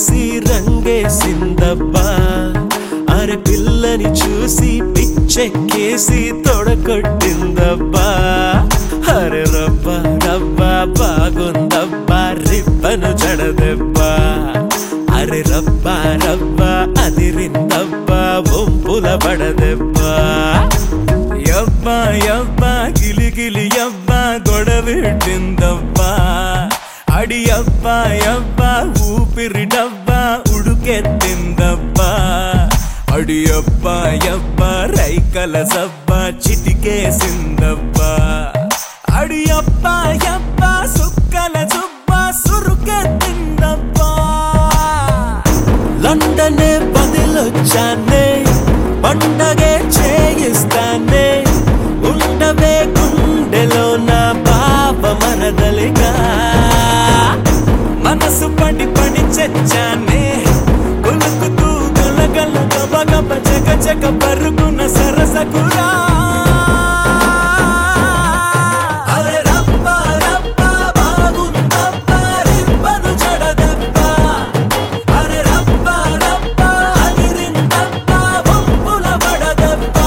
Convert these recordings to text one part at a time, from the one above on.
చూసి రంగేసిందబ్బా అరే పిల్లని చూసి పిచ్చెక్కేసి తొడగొట్టిందబ్బా అరే రబ్బా రబ్బా బాగుందబ్బా రిబ్బను జడదెబ్బా అరే రబ్బా రబ్బా అదిరిందబ్బా వంపుల పడదెబ్బా యబ్బా యబ్బా గిలిగిలి యబ్బా గొడవెట్టిందబ్బా అడి అబ్బా యబ్బా ఊపిరి డబ్బా ఉడుకెత్తిందబ్బా అడి అబ్బా యబ్బా రైకల సబ్బా చిటికేసిందబ్బా అడి అబ్బా యబ్బా సుక్కల జుబ్బా సురుకెత్తిందబ్బా లండనే బదిలొచ్చానే పండగే చేయిస్తానే ఉండవే గుండెలో నా పాప మరదలిగా మనసు పడి పడి చచ్చానే కొలుకుతూ గలగల గబ గబ జగ జగ పరుగున సరసకురా అరే రబ్బా రబ్బా బాగుందబ్బా రిబ్బను జడదబ్బా అరే రబ్బా రబ్బా అదిరిందబ్బా వంపుల పడదబ్బా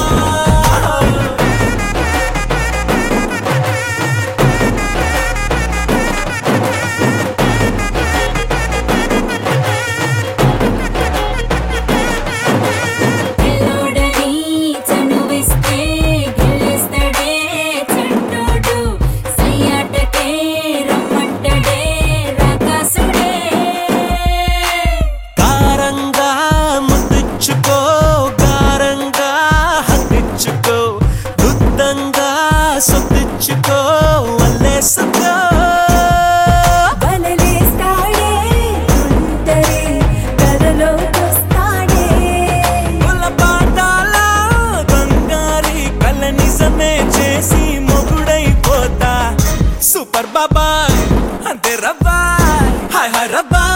పిల్లోడని చనువిస్తే గెలిస్తాడే చంటోడు సయ్యాటకే రమ్మంటడే రాకాసుడే కారంగా ముద్దిచ్చుకో గారంగా హత్తిచ్చుకో బుద్ధంగా సొత్తిచ్చుకో వల్లేసుకో బలలేస్తాడే ఉంటరే కలలోకొస్తాడే ముల పాటాల బంగారి కల నిజమే చేసి మొగుడైపోతా సూపర్ బాబాయ్ అంతే రబ్బాయ్ హాయ్ హాయ్ రబ్బాయ్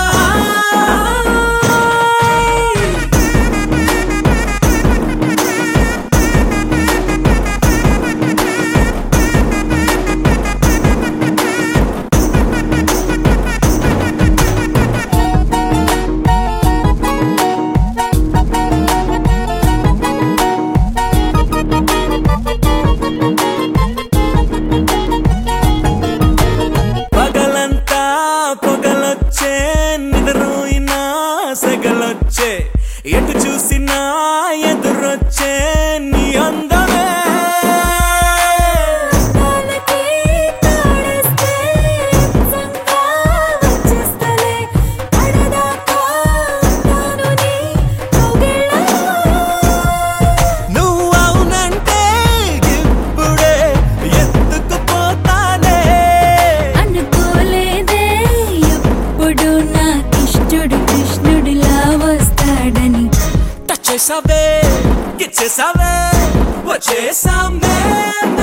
పగలంతా పొగలొచ్చే నిద్రోయినా సెగలొచ్చే ఎటు చూసినా ఎదురొచ్చే నీ అందమే కాలకి తాడేస్తే సంగా వచ్చేస్తలే పడదాకా ఉంటాను నీ కౌగిళ్ళలో నువ్వు అవునంటే ఇప్పుడే ఎత్తుకుపోతానే అనుకోలేదే ఎప్పుడు నాకిష్టుడు కృష్ణుడిలా వస్తాడని టచ్ చేసావే గిచ్చేసావే వచ్చేసామే